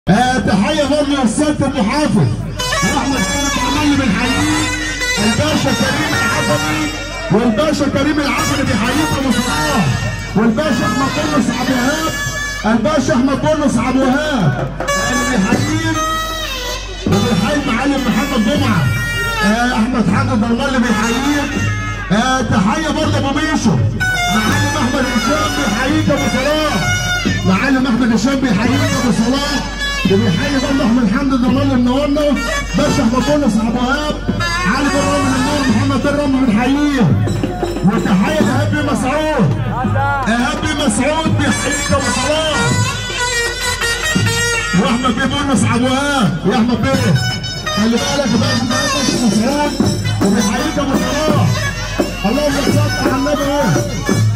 آه تحية برضه للسيادة المحافظ أحمد حامد عمال بنحييه الباشا كريم العظمي والباشا كريم العظمي بيحييك أبو صلاح والباشا أحمد بولس عبد الوهاب الباشا أحمد بولس عبد الوهاب اللي بيحييك وبيحيي المعلم محمد جمعة آه أحمد حامد الله اللي بيحييك آه تحية برضه أبو ميشو معلم أحمد هشام بيحييك أبو صلاح معلم احمد هشام بيحييك ابو صلاح وبيحيي برضه احمد حمد الضمان اللي منورنا باشا احمد بولس ابو وهاب علي بن رامي النور محمد بن رامي بنحييه وتحيه ايهاب بن مسعود ايهاب بن مسعود بيحييك ابو صلاح واحمد بن بولس ابو وهاب يا احمد بن خلي بالك يا باشا باشا مسعود وبيحييك ابو صلاح اللهم صل على النبي